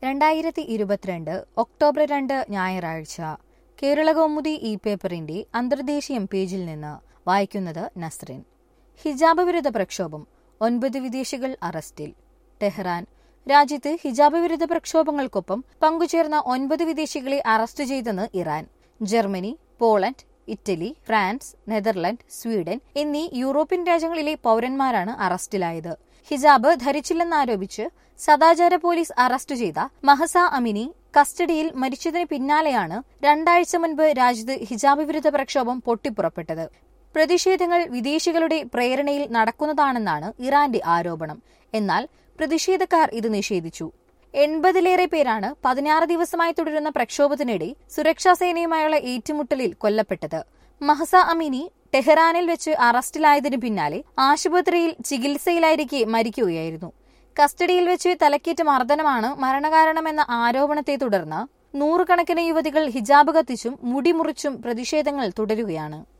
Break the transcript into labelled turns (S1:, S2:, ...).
S1: രണ്ടായിരത്തി ഇരുപത്തിരണ്ട് ഒക്ടോബർ രണ്ട് ഞായറാഴ്ച കേരളകൗമുദി ഇ പേപ്പറിന്റെ അന്തർദേശീയം പേജിൽ നിന്ന് വായിക്കുന്നത് നസ്രിൻ ഹിജാബ് വിരുദ്ധ പ്രക്ഷോഭം ഒൻപത് വിദേശികൾ അറസ്റ്റിൽ ടെഹ്റാൻ രാജ്യത്ത് ഹിജാബ് വിരുദ്ധ പ്രക്ഷോഭങ്ങൾക്കൊപ്പം പങ്കുചേർന്ന ഒൻപത് വിദേശികളെ അറസ്റ്റ് ചെയ്തെന്ന് Iran Germany Poland Italy France Netherland Sweden എന്നീ യൂറോപ്യൻ രാജ്യങ്ങളിലെ പൌരന്മാരാണ് അറസ്റ്റിലായത് ഹിജാബ് ധരിച്ചില്ലെന്നാരോപിച്ച് സദാചാര പോലീസ് അറസ്റ്റ് ചെയ്ത മഹസ അമിനി കസ്റ്റഡിയിൽ മരിച്ചതിന് പിന്നാലെയാണ് രണ്ടാഴ്ച മുൻപ് രാജ്യത്ത് ഹിജാബ് വിരുദ്ധ പ്രക്ഷോഭം പൊട്ടിപ്പുറപ്പെട്ടത് പ്രതിഷേധങ്ങൾ വിദേശികളുടെ പ്രേരണയിൽ നടക്കുന്നതാണെന്നാണ് ഇറാന്റെ ആരോപണം എന്നാൽ പ്രതിഷേധക്കാർ ഇത് നിഷേധിച്ചു എൺപതിലേറെ പേരാണ് പതിനാറ് ദിവസമായി തുടരുന്ന പ്രക്ഷോഭത്തിനിടെ സുരക്ഷാ സേനയുമായുള്ള ഏറ്റുമുട്ടലിൽ കൊല്ലപ്പെട്ടത് മഹസ അമിനി ടെഹ്റാനിൽ വെച്ച് അറസ്റ്റിലായതിനു പിന്നാലെ ആശുപത്രിയിൽ ചികിത്സയിലായിരിക്കെ മരിക്കുകയായിരുന്നു കസ്റ്റഡിയിൽ വെച്ച് തലക്കേറ്റ മർദ്ദനമാണ് മരണകാരണമെന്ന ആരോപണത്തെ തുടർന്ന് നൂറുകണക്കിന് യുവതികൾ ഹിജാബ് കത്തിച്ചും മുടി മുറിച്ചും പ്രതിഷേധങ്ങൾ തുടരുകയാണ്